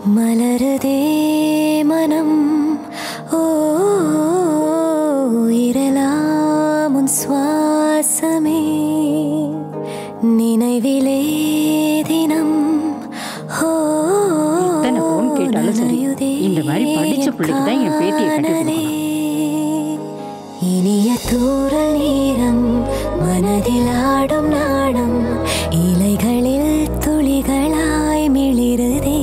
மலருதே மனம் ஓ இரலாம் உன் சுவாசமே நினைவிலே தினம் ஓ எத்தனை phone கேட்டாலும் சரி, நனையுதே இந்த மாதிரி படிச்ச பிள்ளைக்கு தான் என் பேத்தியை கட்டி காணலே. இனிய தூரல் நேரம் மனதில் ஆடும் நாடம் இலைகளில் துளிகளாய் மிளிருதே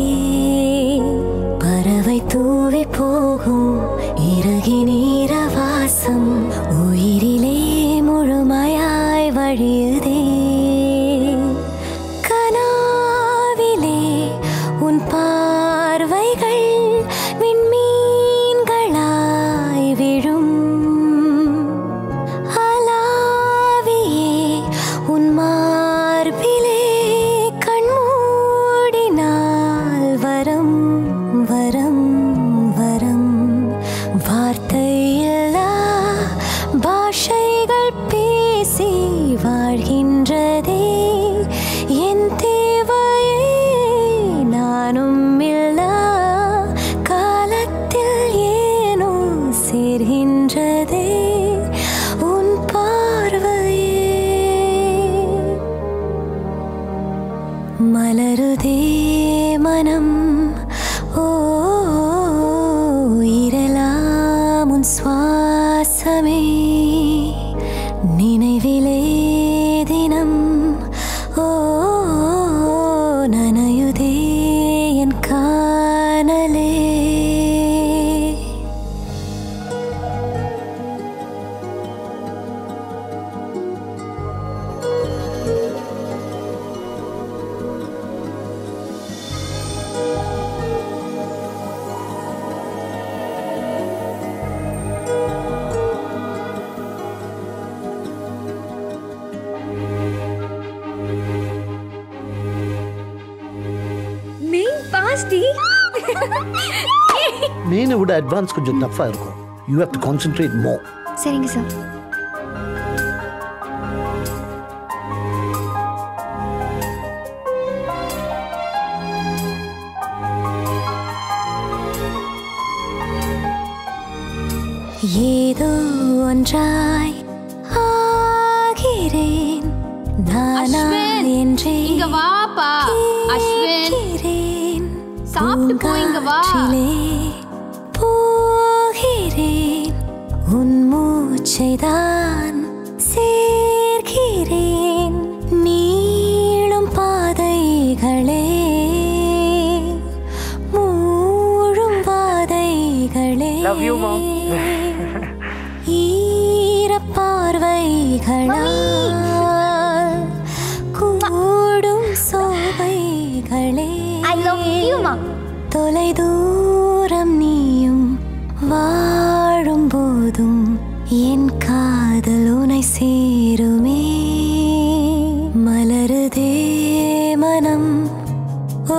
பறவை தூவி போகும் இறகி நீர வாசம் உயிரிலே முழுமையாய் வழியுதே கனாவிலே உன் பார்வைகள் விண்மீன்களாய் விழும் அலாவியே உன் மார்பிலே கண்மூடினால் வரம் வரம் வரம் வார்த்தையில்லா பாஷைகள் பேசி வாழ்கின்றதே என் தேவையே நானும் இல்லா காலத்தில் ஏனோ சேர்கின்றதே உன் பார்வையே மலருதே மனம் ஓ இரலாம் உன் சுவாசமே நினைவிலே தினம் ஓ நனையுதே என் காணலே மெயின் பாஸ் டி மெயினை விட அட்வான்ஸ் கொஞ்சம் டஃப்பாக இருக்கும் you have to concentrate more சரிங்க சார் ஏதோ ஒன்றாய் ஆகிறேன் நானா அஸ்வின், என்றே இங்க வாப்பா அஸ்வின் கேட்கிறேன். சாப்பிட்டு போ, இங்க வா. பூங்காற்றிலே போகிறேன் உன் மூச்சைதான் சேர்கிறேன் நீளும் பாதைகளே மூழும் பாதைகளே Love you, Mom. ஈரப்பார்வைகளால் கூடும் சோவைகளே ஐ லவ் யூ மா தொலை தூரம் நீயும் வாழும் போதும் என் காதல் உனை சேருமே மலருதே மனம் ஓ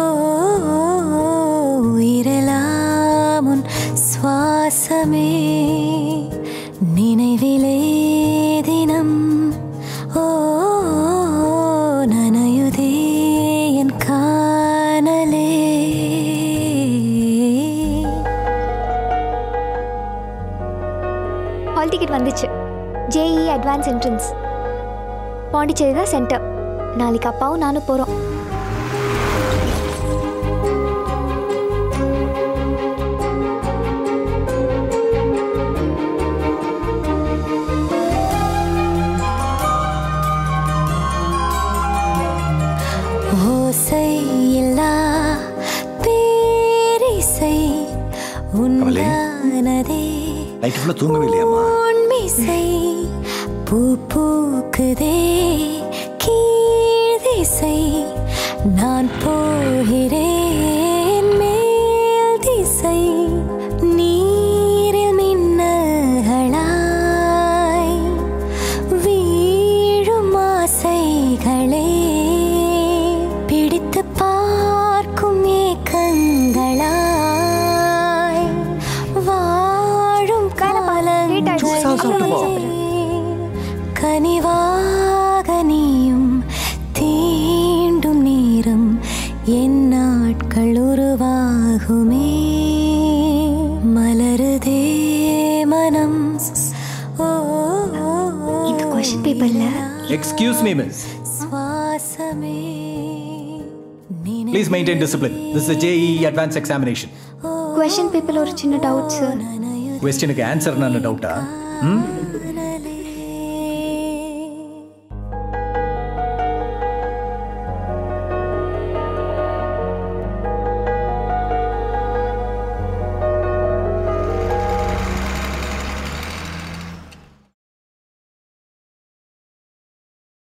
இரலாம் உன் சுவாசமே நினைவிலே தினம் ஓ நனையுதே என் காணலே ஹால் டிக்கெட் வந்துச்சு ஜேஇ அட்வான்ஸ் என்ட்ரன்ஸ் பாண்டிச்சேரி தான் சென்டர் நாளைக்கு அப்பாவும் நானும் போகிறோம் ஓசை இல்லா பேரிசை உண்டானதே நைட்டு ஃபுல்லாக தூங்கவே இல்லையாம்மா உண்மிசை பூ பூக்குதே கீழ்திசை நான் போகிறேன் மேல் திசை நீரில் மின்னல்களாய் வீழும் ஆசைகளே பிடித்து பார்க்கும் ஏக்கங்களாய் வாழும் காலங்களே கனிவாக நீயும் தீண்டும் நேரம் என் நாட்கள் உருவாகும் ஆகுமே மலருதே மனம் ஓ இந்த கொஷின் பேப்பர்ல எக்ஸ்கியூஸ் மீ மிஸ் சுவாசமே please maintain discipline this is JEE advance examination question பேப்பர்ல ஒரு சின்ன டவுட் சார் கொஸ்டினுக்கு ஆன்சர் என்ன டவுட்டா ம்